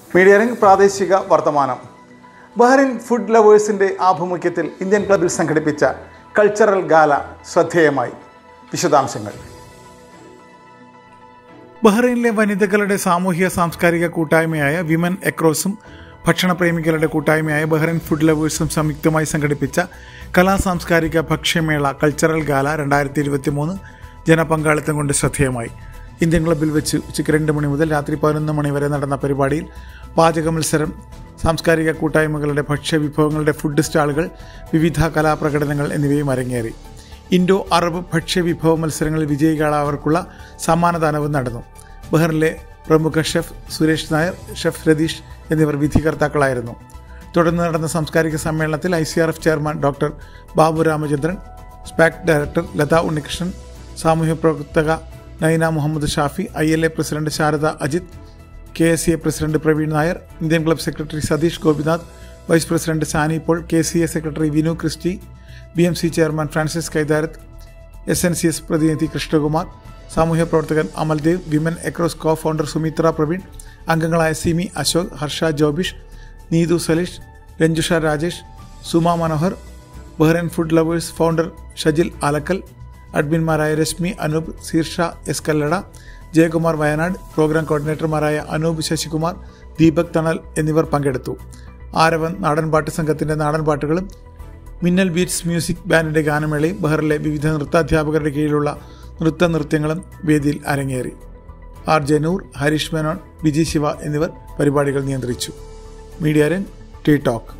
media രംഗ് പ്രാദേശിക വർത്തമാനം Bahrain food ലവേഴ്സിൻ്റെ ആഭിമുഖ്യത്തിൽ ഇന്ത്യൻ ക്ലബിൽ സംഘടിപ്പിച്ച കൾച്ചറൽ ഗാല ശ്രദ്ധേയമായി വിശദാംശങ്ങൾ ബഹ്റൈനിലെ വനിതകളുടെ സാമൂഹിക സാംസ്കാരിക കൂട്ടായ്മയായ വിമൻ എക്രോസും ഭക്ഷണപ്രേമികളുടെ കൂട്ടായ്മയായ ബഹ്റൈൻ ഫുഡ് ലവേഴ്സും സംയുക്തമായി സംഘടിപ്പിച്ച കലാ സാംസ്കാരിക ഭക്ഷ്യമേള കൾച്ചറൽ ഗാല രണ്ടായിരത്തി ഇരുപത്തി മൂന്ന് ജനപങ്കാളിത്തം കൊണ്ട് ശ്രദ്ധേയമായി ഇന്ത്യൻ ക്ലബിൽ വെച്ച് ഉച്ചയ്ക്ക് രണ്ട് മണി മുതൽ രാത്രി പതിനൊന്ന് മണി വരെ നടന്ന പരിപാടിയിൽ പാചക മത്സരം സാംസ്കാരിക കൂട്ടായ്മകളുടെ ഭക്ഷ്യവിഭവങ്ങളുടെ ഫുഡ് സ്റ്റാളുകൾ വിവിധ കലാപ്രകടനങ്ങൾ എന്നിവയും അരങ്ങേറി ഇൻഡോ അറബ് ഭക്ഷ്യവിഭവ മത്സരങ്ങളിൽ വിജയികളായവർക്കുള്ള സമ്മാനദാനവും നടന്നു ബഹ്റിനിലെ പ്രമുഖ ഷെഫ് സുരേഷ് നായർ ഷെഫ് രതീഷ് എന്നിവർ വിധികർത്താക്കളായിരുന്നു തുടർന്ന് നടന്ന സാംസ്കാരിക സമ്മേളനത്തിൽ I C R F chairman doctor Babu Ramachandran സ്പാക് ഡയറക്ടർ ലതാ ഉണ്ണികൃഷ്ണൻ സാമൂഹ്യ പ്രവർത്തക Naina Muhammad Shafi I L A president Sharada Ajith K S C A president Praveen Nair Indian club secretary Satheesh Gopinath vice president Sani Paul K C A secretary Vinu Christy B M C chairman Francis Kaitharath S N C S പ്രതിനിധി കൃഷ്ണകുമാർ സാമൂഹ്യ പ്രവർത്തകൻ Amaldev women across co founder Sumithra Praveen അംഗങ്ങളായ Simi Ashok Harsha Jobish Neethu Saleesh Ranjusha Rajesh Suma Manohar Bahrain food lovers founder Shajil Alakkal അഡ്മിന്മാരായ Rashmi Anoop Sheersha S Kallada Jayakumar Wayanad programme കോർഡിനേറ്റർമാരായ അനൂപ് ശശികുമാർ ദീപക് തണൽ എന്നിവർ പങ്കെടുത്തു ആരവൻ നാടൻപാട്ട് സംഘത്തിന്റെ നാടൻപാട്ടുകളും മിന്നൽ ബീറ്റ്സ് മ്യൂസിക് ബാൻഡിന്റെ ഗാനമേളയും ബഹറിലെ വിവിധ നൃത്താധ്യാപകരുടെ കീഴിലുള്ള നൃത്ത നൃത്യങ്ങളും വേദിയിൽ അരങ്ങേറി ആർ ജനൂർ ഹരീഷ് മേനോൻ വിജയ് ശിവ എന്നിവർ പരിപാടികൾ നിയന്ത്രിച്ചു മീഡിയ രംഗ് ടി ടോക്ക്